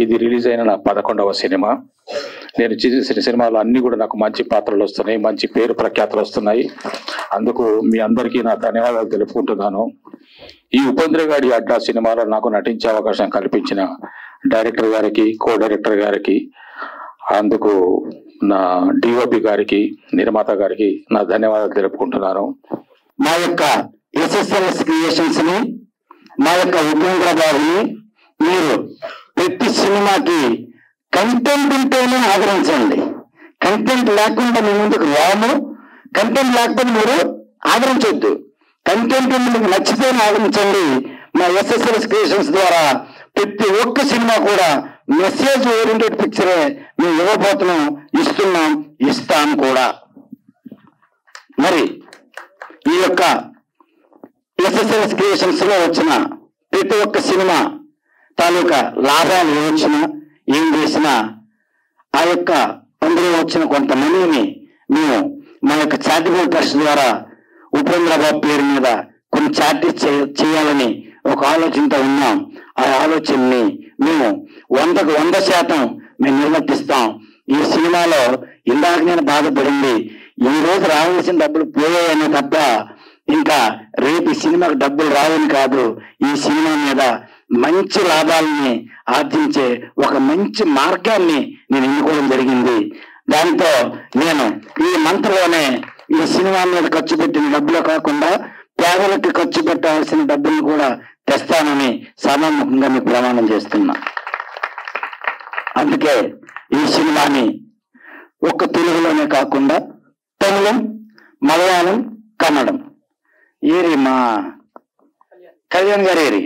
ఇది రిలీజ్ అయిన నా పదకొండవ సినిమా నేను చేసిన సినిమాలు అన్ని కూడా నాకు మంచి పాత్రలు వస్తున్నాయి మంచి పేరు ప్రఖ్యాతలు వస్తున్నాయి అందుకు మీ అందరికీ నా ధన్యవాదాలు తెలుపుకుంటున్నాను ఈ ఉపేంద్రగాడి అడ్డా సినిమాలో నాకు నటించే అవకాశం కల్పించిన డైరెక్టర్ గారికి కో డైరెక్టర్ గారికి అందుకు నా డిఓపి గారికి నిర్మాత గారికి నా ధన్యవాదాలు తెలుపుకుంటున్నాను మా యొక్క ఎస్ఎస్ఎల్ఎస్ క్రియేషన్స్ ని మా యొక్క ఉపేంద్ర గారిని మీరు ప్రతి సినిమాకి కంటెంట్ ఉంటేనే ఆదరించండి కంటెంట్ లేకుండా మీ ముందుకు రాము కంటెంట్ లేకపోతే మీరు ఆదరించొద్దు కంటెంట్ మీకు నచ్చితేనే ఆదరించండి మా ఎస్ఎస్ఎల్ఎస్ క్రియేషన్స్ ద్వారా ప్రతి ఒక్క సినిమా కూడా మెసేజ్ ఓరియంటెడ్ పిక్చరే మేము ఇవ్వబోతున్నాం ఇస్తున్నాం ఇస్తాం కూడా మరి ఈ యొక్క ఎస్ఎస్ఎల్ఎస్ క్రియేషన్స్ లో వచ్చిన ప్రతి ఒక్క సినిమా తాలూకా లాభాలు ఏ వచ్చినా ఏం చేసినా ఆ యొక్క అందులో వచ్చిన కొంత మనీని మేము మా యొక్క చారిటబుల్ ట్రస్ట్ ద్వారా ఉపేంద్రబాబు పేరు మీద కొన్ని చారిటీస్ చేయ- చేయాలని ఒక ఆలోచనతో ఉన్నాం ఆ ఆలోచనని మేము వందకు వంద శాతం మేము నిర్వర్తిస్తాం ఈ సినిమాలో ఇందాక నేను బాధపడింది ఈ రోజు రావాల్సిన డబ్బులు పోయాయని తప్ప ఇంకా రేపు ఈ సినిమాకు డబ్బులు రావని కాదు ఈ సినిమా మీద మంచి లాభాలని ఆర్జించే ఒక మంచి మార్గాన్ని నేను ఎన్నుకోవడం జరిగింది దాంతో నేను ఈ మంత్లోనే ఈ సినిమా మీద ఖర్చు పెట్టిన డబ్బులు కాకుండా పేదలకు ఖర్చు పెట్టాల్సిన డబ్బులు కూడా తెస్తానని సభాముఖంగా మీకు ప్రమాణం చేస్తున్నా అందుకే ఈ సినిమాని ఒక్క తెలుగులోనే కాకుండా తమిళం మలయాళం కన్నడం ఏరి మా కళ్యాణ్ గారు ఏరి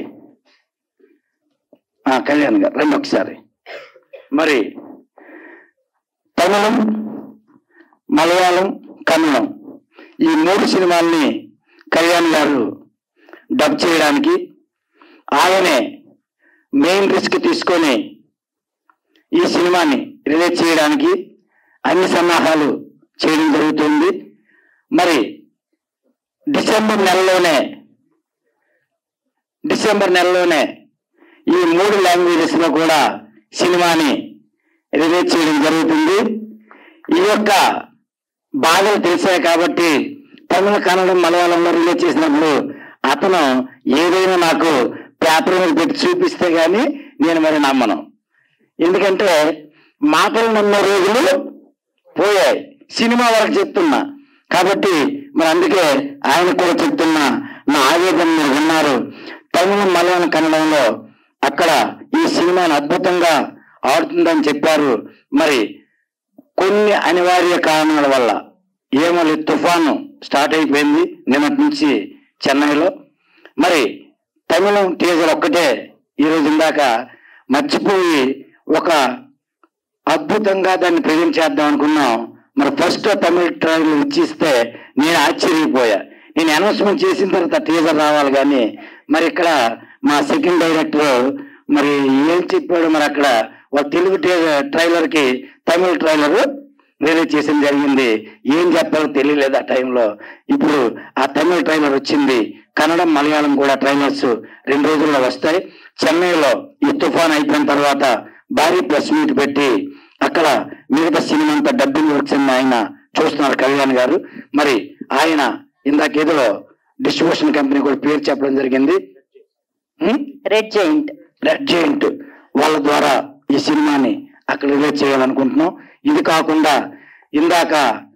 ఆ, కళ్యాణ్ గారు రెండు ఒకసారి మరి తమిళం మలయాళం కన్నడం ఈ మూడు సినిమాల్ని కళ్యాణ్ గారు డబ్ చేయడానికి ఆయనే మెయిన్ రిస్క్ తీసుకొని ఈ సినిమాని రిలీజ్ చేయడానికి అన్ని సన్నాహాలు చేయడం జరుగుతుంది మరి డిసెంబర్ నెలలోనే డిసెంబర్ నెలలోనే ఈ మూడు లాంగ్వేజెస్ లో కూడా సినిమాని రిలీజ్ చేయడం జరుగుతుంది ఈ యొక్క బాధలు తెలిసాయి కాబట్టి తమిళ కన్నడం మలయాళంలో రిలీజ్ చేసినప్పుడు అతను ఏదైనా నాకు పేపర్ మీద పెట్టి చూపిస్తే గానీ నేను మరి నమ్మను ఎందుకంటే మాటలు నమ్మే రోజులు పోయాయి సినిమా వరకు చెప్తున్నా కాబట్టి మరి అందుకే ఆయన కూడా చెప్తున్నా నా ఆవేదన మీరు విన్నారు తమిళ మలయాళం కన్నడంలో అక్కడ ఈ సినిమాను అద్భుతంగా ఆడుతుందని చెప్పారు మరి కొన్ని అనివార్య కారణాల వల్ల ఏమో తుఫాను స్టార్ట్ అయిపోయింది నిన్నటి నుంచి చెన్నైలో మరి తమిళం టీజర్ ఒక్కటే ఈ రోజు ఇందాక మర్చిపోయి ఒక అద్భుతంగా దాన్ని ప్రజెంట్ చేద్దాం అనుకున్నాం మరి ఫస్ట్ తమిళ ట్రైలర్ ఇచ్చిస్తే నేను ఆశ్చర్యపోయా నేను అనౌన్స్మెంట్ చేసిన తర్వాత టీజర్ రావాలి కానీ మరి ఇక్కడ మా సెకండ్ డైరెక్టర్ మరి ఏం చెప్పాడు మరి అక్కడ ఒక తెలుగు టీజర్ ట్రైలర్ కి తమిళ ట్రైలర్ రిలీజ్ చేసిన జరిగింది ఏం చెప్పాలో తెలియలేదు ఆ టైంలో ఇప్పుడు ఆ తమిళ ట్రైలర్ వచ్చింది కన్నడం మలయాళం కూడా ట్రైలర్స్ రెండు రోజుల్లో వస్తాయి చెన్నైలో ఈ తుఫాన్ అయిపోయిన తర్వాత భారీ ప్రెస్ మీట్ పెట్టి అక్కడ మిగతా సినిమా అంతా డబ్బింగ్ వర్క్స్ అన్ని ఆయన చూస్తున్నారు కళ్యాణ్ గారు మరి ఆయన ఇందాక ఏదో డిస్ట్రిబ్యూషన్ కంపెనీ కూడా పేరు చెప్పడం జరిగింది హ్మ్? రెడ్ జైంట్ రెడ్ జైంట్ వాళ్ళ ద్వారా ఈ సినిమాని అక్కడ రిలీజ్ చేయాలనుకుంటున్నాం ఇది కాకుండా ఇందాక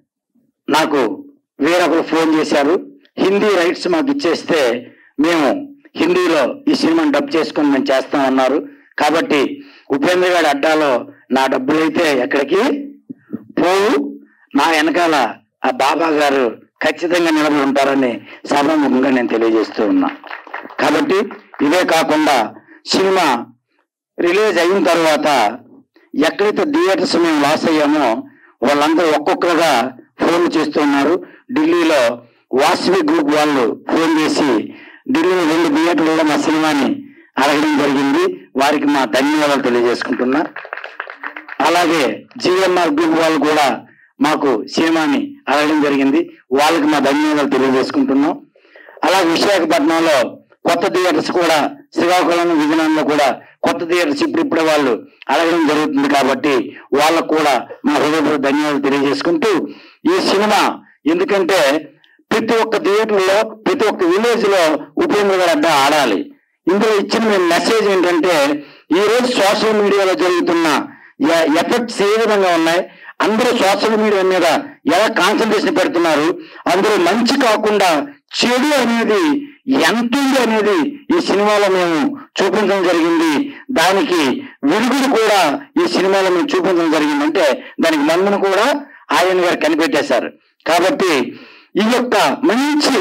నాకు వేరొకరు ఫోన్ చేశారు హిందీ రైట్స్ మాకు ఇచ్చేస్తే మేము హిందీలో ఈ సినిమాని డబ్ చేసుకొని మేము చేస్తామన్నారు కాబట్టి ఉపేంద్ర గారి అడ్డాలో నా డబ్బులైతే ఎక్కడికి పోవు నా వెనకాల ఆ బాబా గారు ఖచ్చితంగా నిలబడి ఉంటారని సభాముఖంగా నేను తెలియజేస్తూ ఉన్నా కాబట్టి ఇదే కాకుండా సినిమా రిలీజ్ అయిన తర్వాత ఎక్కడైతే థియేటర్స్ మేము లాస్ అయ్యామో వాళ్ళందరూ ఒక్కొక్కరుగా ఫోన్ చేస్తున్నారు ఢిల్లీలో వాసవి గ్రూప్ వాళ్ళు ఫోన్ చేసి ఢిల్లీలో రెండు థియేటర్లలో మా సినిమాని అడగడం జరిగింది వారికి మా ధన్యవాదాలు తెలియజేసుకుంటున్నా అలాగే జిఎంఆర్ గ్రూప్ వాళ్ళు కూడా మాకు సినిమాని అడగడం జరిగింది వాళ్ళకి మా ధన్యవాదాలు తెలియజేసుకుంటున్నాం అలాగే విశాఖపట్నంలో కొత్త థియేటర్స్ కూడా శ్రీకాకుళం విజయనగరంలో కూడా కొత్త థియేటర్స్ ఇప్పుడు ఇప్పుడే వాళ్ళు అడగడం జరుగుతుంది కాబట్టి వాళ్ళకు కూడా మా హృదయపూర్వక ధన్యవాదాలు తెలియజేసుకుంటూ ఈ సినిమా ఎందుకంటే ప్రతి ఒక్క థియేటర్లో ప్రతి ఒక్క విలేజ్ లో ఉపేంద్ర గారు అడ్డా ఆడాలి ఇందులో ఇచ్చిన మీ మెసేజ్ ఏంటంటే ఈ రోజు సోషల్ మీడియాలో జరుగుతున్న ఎ- ఎఫెక్ట్స్ ఏ విధంగా ఉన్నాయి అందరూ సోషల్ మీడియా మీద ఎలా కాన్సన్ట్రేషన్ పెడుతున్నారు అందులో మంచి కాకుండా చెడు అనేది ఎంత ఉంది అనేది ఈ సినిమాలో మేము చూపించడం జరిగింది దానికి విరుగుడు కూడా ఈ సినిమాలో మేము చూపించడం జరిగింది అంటే దానికి మందును కూడా ఆయన గారు కనిపెట్టేశారు కాబట్టి ఈ యొక్క మంచి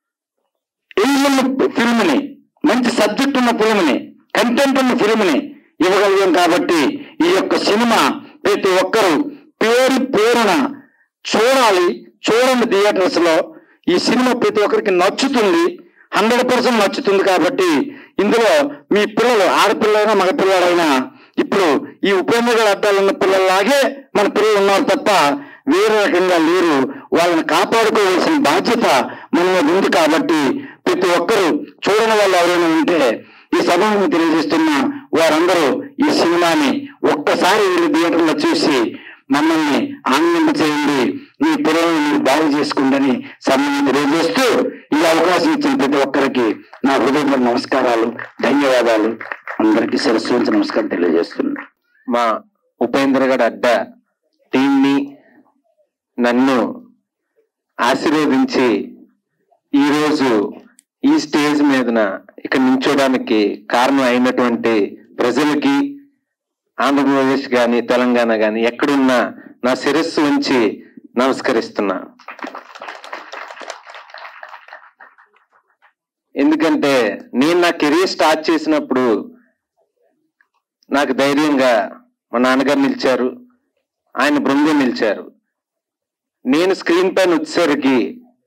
ఫిల్మ్ ని మంచి సబ్జెక్ట్ ఉన్న ఫిల్మ్ ని కంటెంట్ ఉన్న ఫిల్మ్ ని ఇవ్వగలిగాం కాబట్టి ఈ యొక్క సినిమా ప్రతి ఒక్కరూ పేరు పేరున చూడాలి చూడండి థియేటర్స్ లో ఈ సినిమా ప్రతి ఒక్కరికి నచ్చుతుంది హండ్రెడ్ పర్సెంట్ నచ్చుతుంది కాబట్టి ఇందులో మీ పిల్లలు ఆడపిల్లైనా మగపిల్లడైనా ఇప్పుడు ఈ ఉపేంద్ర అడ్డాలు ఉన్న పిల్లల్లాగే మన పిల్లలు ఉన్నారు తప్ప వేరే రకంగా లేరు వాళ్ళని కాపాడుకోవాల్సిన బాధ్యత మన మీద ఉంది కాబట్టి ప్రతి ఒక్కరూ చూడని వాళ్ళు ఎవరైనా ఉంటే ఈ సభను తెలియజేస్తున్న వారందరూ ఈ సినిమాని ఒక్కసారి వీళ్ళు థియేటర్లో చూసి మమ్మల్ని ఆనందింప చేయండి మీ పిల్లల్ని మీరు బాగు చేసుకుందని సమయం తెలియజేస్తూ ఈ అవకాశం ఇచ్చిన ప్రతి ఒక్కరికి నా హృదయపూర్వక నమస్కారాలు ధన్యవాదాలు అందరికీ శిరస్సు వంచి నమస్కారం తెలియజేస్తున్నాను మా ఉపేంద్ర గడ్ అడ్డ టీంని నన్ను ఆశీర్వదించి ఈరోజు ఈ స్టేజ్ మీదన ఇక్కడ నించోడానికి కారణం అయినటువంటి ప్రజలకి ఆంధ్రప్రదేశ్ కానీ తెలంగాణ కానీ ఎక్కడున్నా నా శిరస్సు ఉంచి నమస్కరిస్తున్నా ఎందుకంటే నేను నా కెరీర్ స్టార్ట్ చేసినప్పుడు నాకు ధైర్యంగా మా నాన్నగారు నిలిచారు ఆయన బృందం నిలిచారు నేను స్క్రీన్ పైన వచ్చేసరికి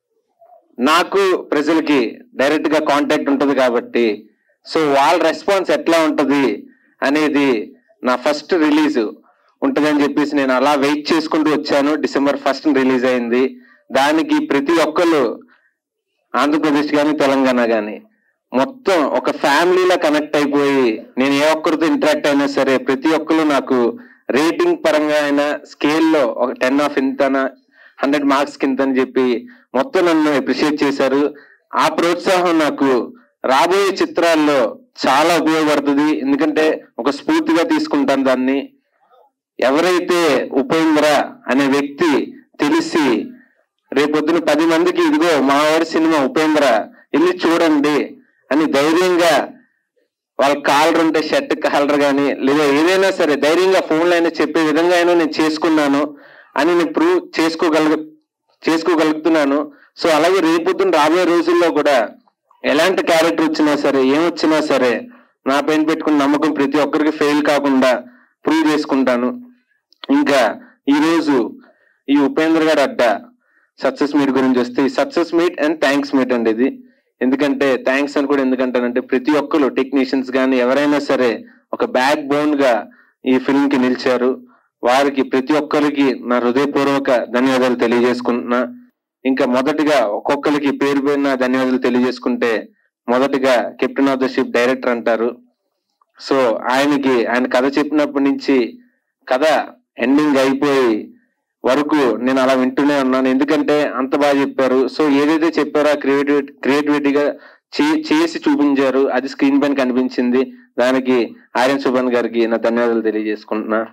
నాకు ప్రజలకి డైరెక్ట్ గా కాంటాక్ట్ ఉంటుంది కాబట్టి సో వాళ్ళ రెస్పాన్స్ ఎట్లా ఉంటది అనేది నా ఫస్ట్ రిలీజ్ ఉంటుందని చెప్పేసి నేను అలా వెయిట్ చేసుకుంటూ వచ్చాను డిసెంబర్ ఫస్ట్ రిలీజ్ అయింది దానికి ప్రతి ఒక్కరు ఆంధ్రప్రదేశ్ కానీ తెలంగాణ కానీ మొత్తం ఒక ఫ్యామిలీలా కనెక్ట్ అయిపోయి నేను ఏ ఒక్కరితో ఇంటరాక్ట్ అయినా సరే ప్రతి ఒక్కరు నాకు రేటింగ్ పరంగా అయినా స్కేల్లో ఒక టెన్ ఆఫ్ ఇంత హండ్రెడ్ మార్క్స్ కింద అని చెప్పి మొత్తం నన్ను అప్రిషియేట్ చేశారు ఆ ప్రోత్సాహం నాకు రాబోయే చిత్రాల్లో చాలా ఉపయోగపడుతుంది ఎందుకంటే ఒక స్ఫూర్తిగా తీసుకుంటాను దాన్ని ఎవరైతే ఉపేంద్ర అనే వ్యక్తి తెలిసి రేపొద్దున పది మందికి ఇదిగో మా వారి సినిమా ఉపేంద్ర వెళ్ళి చూడండి అని ధైర్యంగా వాళ్ళ కాలర్ ఉంటే షర్ట్ కాలర్ కానీ లేదా ఏదైనా సరే ధైర్యంగా ఫోన్లో అయినా చెప్పే విధంగా అయినా నేను చేసుకున్నాను అని నేను ప్రూవ్ చేసుకోగల చేసుకోగలుగుతున్నాను సో అలాగే రేపొద్దున రాబోయే రోజుల్లో కూడా ఎలాంటి క్యారెక్టర్ వచ్చినా సరే ఏం వచ్చినా సరే నా పైన పెట్టుకున్న నమ్మకం ప్రతి ఒక్కరికి ఫెయిల్ కాకుండా ప్రూవ్ చేసుకుంటాను ఇంకా ఈ రోజు ఈ ఉపేంద్ర గారు అడ్డ సక్సెస్ మీట్ గురించి వస్తే success meet and thanks meet అండి ఇది ఎందుకంటే థ్యాంక్స్ అని కూడా ఎందుకంటానంటే ప్రతి ఒక్కరు టెక్నీషియన్స్ కానీ ఎవరైనా సరే ఒక బ్యాక్ బోన్ గా ఈ ఫిల్మ్ కి నిలిచారు వారికి ప్రతి ఒక్కరికి నా హృదయపూర్వక ధన్యవాదాలు తెలియజేసుకుంటున్నా ఇంకా మొదటిగా ఒక్కొక్కరికి పేరు పేరున ధన్యవాదాలు తెలియజేసుకుంటే మొదటిగా captain of the ship director అంటారు సో ఆయనకి ఆయన కథ చెప్పినప్పటి నుంచి కథ ఎండింగ్ అయిపోయి వరకు నేను అలా వింటూనే ఉన్నాను ఎందుకంటే అంత బాగా చెప్పారు సో ఏదైతే చెప్పారో క్రియేటివి క్రియేటివిటీగా చేసి చూపించారు అది స్క్రీన్ పైన కనిపించింది దానికి ఆర్యన్ సుభన్ గారికి నా ధన్యవాదాలు తెలియజేసుకుంటున్నా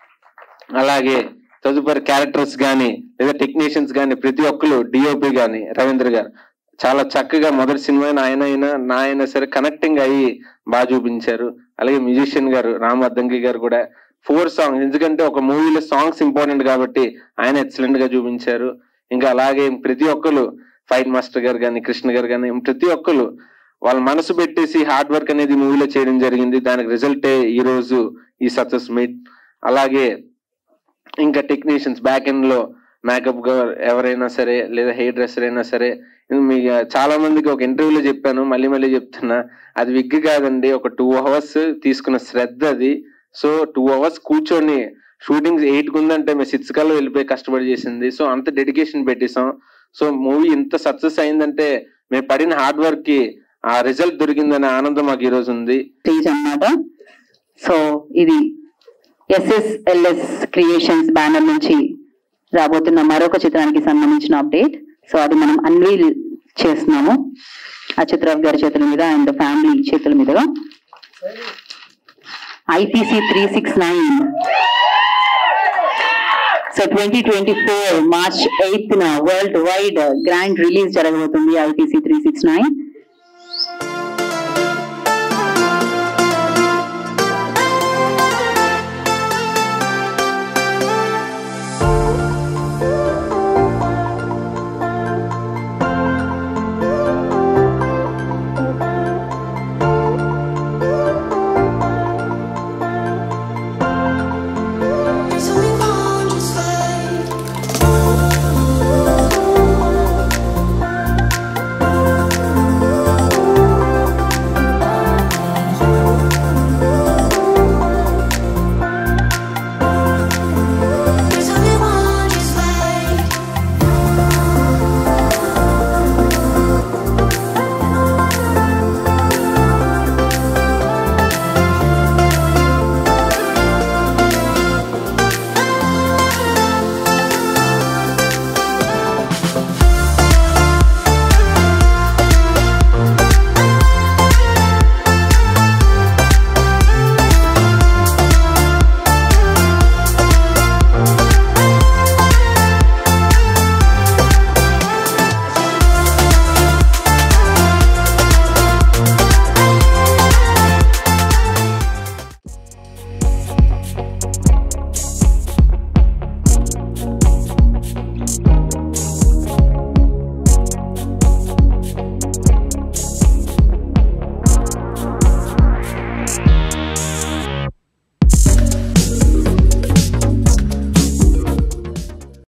అలాగే తదుపరి క్యారెక్టర్స్ కానీ లేదా టెక్నీషియన్స్ కానీ ప్రతి ఒక్కరు డిఓపి కానీ రవీంద్ర గారు చాలా చక్కగా మొదటి సినిమా ఆయన అయినా నా అయినా సరే కనెక్టింగ్ అయ్యి బాగా చూపించారు అలాగే మ్యూజిషియన్ గారు రామ్ అద్దంకి గారు కూడా ఫోర్ సాంగ్స్ ఎందుకంటే ఒక మూవీలో సాంగ్స్ ఇంపార్టెంట్ కాబట్టి ఆయన ఎక్సలెంట్ గా చూపించారు ఇంకా అలాగే ప్రతి ఒక్కరు ఫైట్ మాస్టర్ గారు కానీ కృష్ణ గారు కానీ ప్రతి ఒక్కరు వాళ్ళ మనసు పెట్టేసి హార్డ్ వర్క్ అనేది మూవీలో చేయడం జరిగింది దానికి రిజల్టే ఈ రోజు ఈ సక్సెస్ మీట్ అలాగే ఇంకా టెక్నీషియన్స్ బ్యాక్ ఎండ్ లో మేకప్ ఎవరైనా సరే లేదా హెయిర్ డ్రెస్సర్ అయినా సరే మీ చాలా మందికి ఒక ఇంటర్వ్యూలో చెప్పాను మళ్ళీ మళ్ళీ చెప్తున్నా అది విగ్ కాదండి ఒక టూ అవర్స్ తీసుకున్న శ్రద్ధ అది సో టూ అవర్స్ కూర్చొని షూటింగ్ ఎయిట్ ఉందంటే మేము సిక్స్ కల్లా వెళ్ళిపోయి కష్టపడి చేసింది సో అంత డెడికేషన్ పెట్టేసాం సో మూవీ ఇంత సక్సెస్ అయిందంటే మేము పడిన హార్డ్ వర్క్ కి ఆ రిజల్ట్ దొరికిందనే ఆనందం మాకు ఈ రోజు ఉంది స్టేజ్ అన్నమాట సో ఇది ఎస్ఎస్ఎల్ఎస్ క్రియేషన్స్ బ్యానర్ నుంచి రాబోతున్న మరొక చిత్రానికి సంబంధించిన అప్డేట్ సో అది మనం అన్వీల్ చేస్తున్నాము అచిత్రావ్ గారి చేతుల మీద అండ్ ఫ్యామిలీ చేతుల మీదుగా IPC three six nine so twenty twenty four March eighth న వరల్డ్ వైడ్ గ్రాండ్ రిలీజ్ జరగబోతుంది ఐపీసీ త్రీ సిక్స్ నైన్